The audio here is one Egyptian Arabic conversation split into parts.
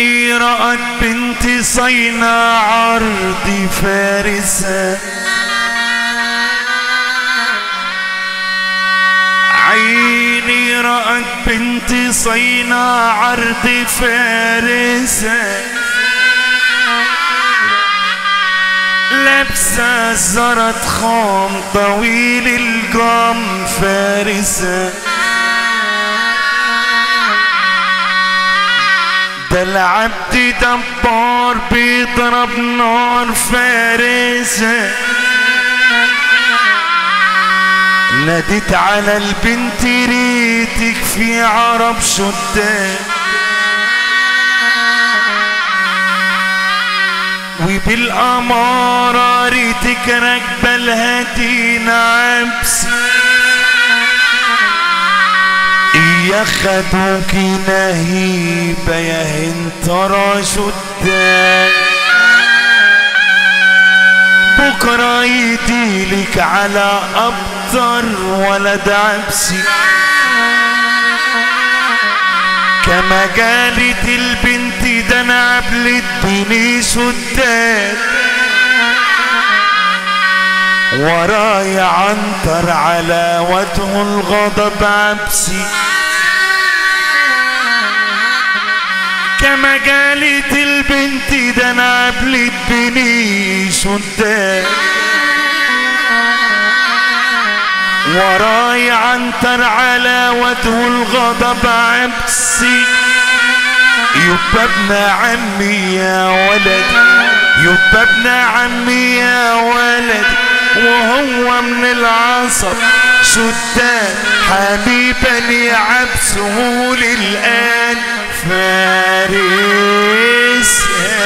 عيني رأت بنت صينا عرض فارسة عيني رأت بنت صينا عرض فارسة لابسة زرت خام طويل القام فارسة ده العبد دبار بيضرب نار فارسة ناديت على البنت ريتك في عرب شداد وبالأمارة ريتك راكبة الهدين عبس يا خدوك نهيبة يا هنترى شداد بكرة يديلك على أبطر ولد عبسي كما قالت البنت ده انا عبلت بني شداد وراي عنتر على وجه الغضب عبسي كما قالت البنت ده انا عبلت بني شداد وراي عنتر على وجه الغضب عبسي يبقى ابن عمي يا ولدي يبقى ابن عمي يا ولدي وهو من العصب شداد حبيبا يعبسه للآن فارس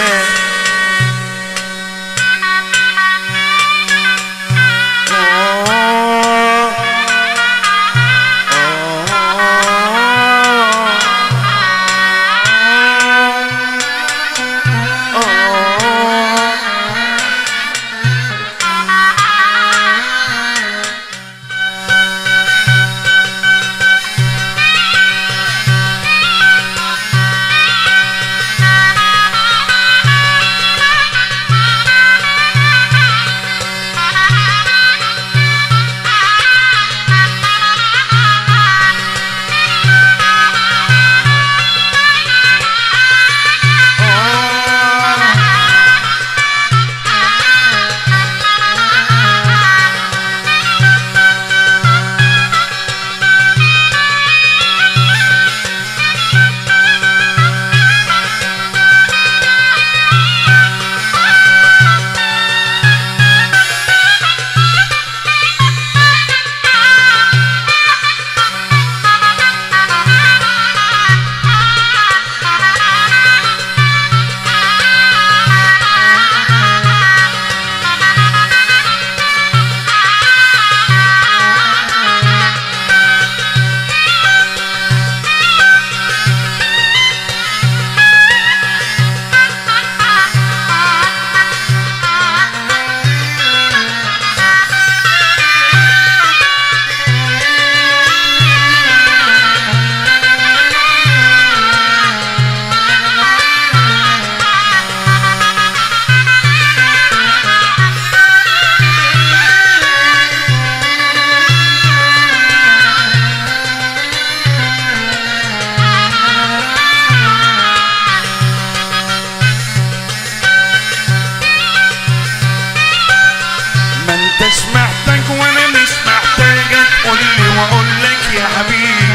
ما انتش محتاج وانا مش محتاجة تقولي واقول لك يا حبيبي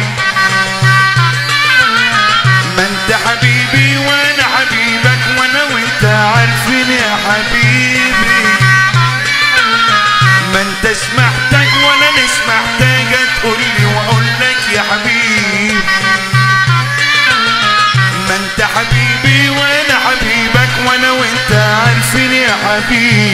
ما انت حبيبي وانا حبيبك وانا وانت عارفين يا حبيبي ما انتش محتاج وانا مش محتاجة تقولي واقول لك يا حبيبي ما انت حبيبي وانا حبيبك وانا وانت عارفين يا حبيبي